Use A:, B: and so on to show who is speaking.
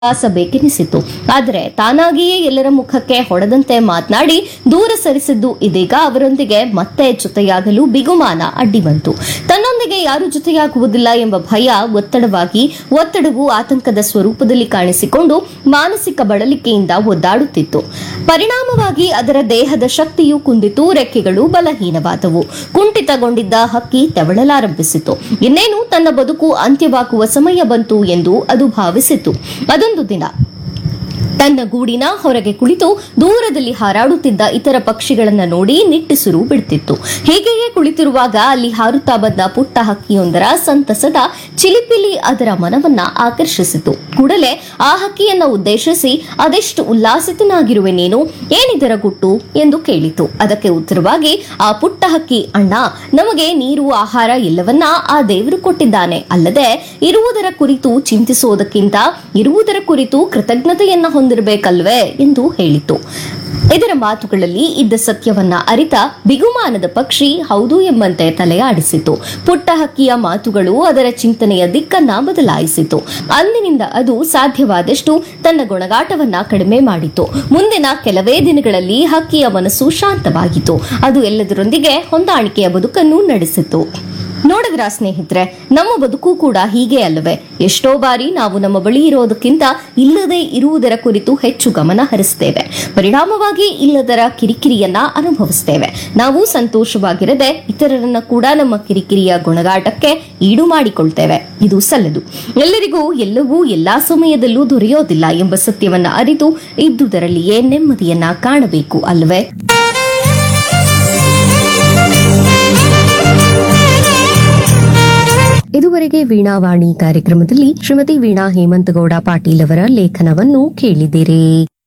A: ಬೇಕೆನಿಸಿತು ಆದರೆ ತಾನಾಗಿಯೇ ಎಲ್ಲರ ಮುಖಕ್ಕೆ ಹೊಡೆದಂತೆ ಮಾತನಾಡಿ ದೂರ ಸರಿಸಿದ್ದು ಇದೀಗ ಅವರೊಂದಿಗೆ ಮತ್ತೆ ಜೊತೆಯಾಗಲು ಬಿಗುಮಾನ ಅಡ್ಡಿ ಬಂತು ತನ್ನೊಂದಿಗೆ ಯಾರು ಜೊತೆಯಾಗುವುದಿಲ್ಲ ಎಂಬ ಭಯ ಒತ್ತಡವಾಗಿ ಒತ್ತಡವು ಆತಂಕದ ಸ್ವರೂಪದಲ್ಲಿ ಕಾಣಿಸಿಕೊಂಡು ಮಾನಸಿಕ ಬಳಲಿಕೆಯಿಂದ ಒದ್ದಾಡುತ್ತಿತ್ತು ಪರಿಣಾಮವಾಗಿ ಅದರ ದೇಹದ ಶಕ್ತಿಯು ಕುಂದಿತು ರೆಕ್ಕೆಗಳು ಬಲಹೀನವಾದವು ಕುಂಠಿತಗೊಂಡಿದ್ದ ಹಕ್ಕಿ ತೆವಳಲಾರಂಭಿಸಿತು ಇನ್ನೇನು ತನ್ನ ಬದುಕು ಅಂತ್ಯವಾಗುವ ಸಮಯ ಬಂತು ಎಂದು ಅದು ಭಾವಿಸಿತು ಅದೊಂದು ದಿನ ತನ್ನ ಗೂಡಿನ ಹೊರಗೆ ಕುಳಿತು ದೂರದಲ್ಲಿ ಹಾರಾಡುತ್ತಿದ್ದ ಇತರ ಪಕ್ಷಿಗಳನ್ನ ನೋಡಿ ನಿಟ್ಟುಸಿರು ಬಿಡ್ತಿತ್ತು ಹೀಗೆಯೇ ಕುಳಿತಿರುವಾಗ ಅಲ್ಲಿ ಹಾರುತ್ತಾ ಬಂದ ಪುಟ್ಟ ಹಕ್ಕಿಯೊಂದರ ಸಂತಸದ ಚಿಲಿಪಿಲಿ ಅದರ ಮನವನ್ನ ಆಕರ್ಷಿಸಿತು ಕೂಡಲೇ ಆ ಹಕ್ಕಿಯನ್ನ ಉದ್ದೇಶಿಸಿ ಅದೆಷ್ಟು ಉಲ್ಲಾಸಿತನಾಗಿರುವೆ ನೀನು ಏನಿದರ ಗುಟ್ಟು ಎಂದು ಕೇಳಿತು ಅದಕ್ಕೆ ಉತ್ತರವಾಗಿ ಆ ಪುಟ್ಟ ಹಕ್ಕಿ ಅಣ್ಣ ನಮಗೆ ನೀರು ಆಹಾರ ಎಲ್ಲವನ್ನ ಆ ದೇವರು ಕೊಟ್ಟಿದ್ದಾನೆ ಅಲ್ಲದೆ ಇರುವುದರ ಕುರಿತು ಚಿಂತಿಸುವುದಕ್ಕಿಂತ ಇರುವುದರ ಕುರಿತು ಕೃತಜ್ಞತೆಯನ್ನ ಹೊಂದಿರಬೇಕಲ್ವೇ ಎಂದು ಹೇಳಿತು ಇದರ ಮಾತುಗಳಲ್ಲಿ ಇದ್ದ ಸತ್ಯವನ್ನ ಅರಿತ ಬಿಗುಮಾನದ ಪಕ್ಷಿ ಹೌದು ಎಂಬಂತೆ ತಲೆ ಆಡಿಸಿತು ಪುಟ್ಟ ಹಕ್ಕಿಯ ಮಾತುಗಳು ಅದರ ಚಿಂತನೆಯ ದಿಕ್ಕನ್ನ ಬದಲಾಯಿಸಿತು ಅಂದಿನಿಂದ ಅದು ಸಾಧ್ಯವಾದಷ್ಟು ತನ್ನ ಗುಣಗಾಟವನ್ನ ಕಡಿಮೆ ಮಾಡಿತು ಮುಂದಿನ ಕೆಲವೇ ದಿನಗಳಲ್ಲಿ ಹಕ್ಕಿಯ ಮನಸ್ಸು ಶಾಂತವಾಗಿತ್ತು ಅದು ಎಲ್ಲದರೊಂದಿಗೆ ಹೊಂದಾಣಿಕೆಯ ಬದುಕನ್ನು ನಡೆಸಿತು ನೋಡಿದ್ರ ಸ್ನೇಹಿತರೆ ನಮ್ಮ ಬದುಕು ಕೂಡ ಹೀಗೆ ಅಲ್ಲವೇ ಎಷ್ಟೋ ಬಾರಿ ನಾವು ನಮ್ಮ ಬಳಿ ಇರೋದಕ್ಕಿಂತ ಇಲ್ಲದೆ ಇರುವುದರ ಕುರಿತು ಹೆಚ್ಚು ಗಮನ ಹರಿಸ್ತೇವೆ ಪರಿಣಾಮವಾಗಿ ಇಲ್ಲದರ ಕಿರಿಕಿರಿಯನ್ನ ಅನುಭವಿಸ್ತೇವೆ ನಾವು ಸಂತೋಷವಾಗಿರದೆ ಇತರರನ್ನ ಕೂಡ ನಮ್ಮ ಕಿರಿಕಿರಿಯ ಗುಣಗಾಟಕ್ಕೆ ಈಡು ಮಾಡಿಕೊಳ್ತೇವೆ ಇದು ಸಲ್ಲದು ಎಲ್ಲರಿಗೂ ಎಲ್ಲವೂ ಎಲ್ಲಾ ಸಮಯದಲ್ಲೂ ದೊರೆಯೋದಿಲ್ಲ ಎಂಬ ಸತ್ಯವನ್ನ ಅರಿತು ಇದ್ದುದರಲ್ಲಿಯೇ ನೆಮ್ಮದಿಯನ್ನ ಕಾಣಬೇಕು ಅಲ್ವೇ ಇದುವರೆಗೆ ವೀಣಾವಾಣಿ ಕಾರ್ಯಕ್ರಮದಲ್ಲಿ ಶ್ರೀಮತಿ ವೀಣಾ ಹೇಮಂತಗೌಡ ಪಾಟೀಲ್ ಅವರ ಲೇಖನವನ್ನು ಕೇಳಿದಿರಿ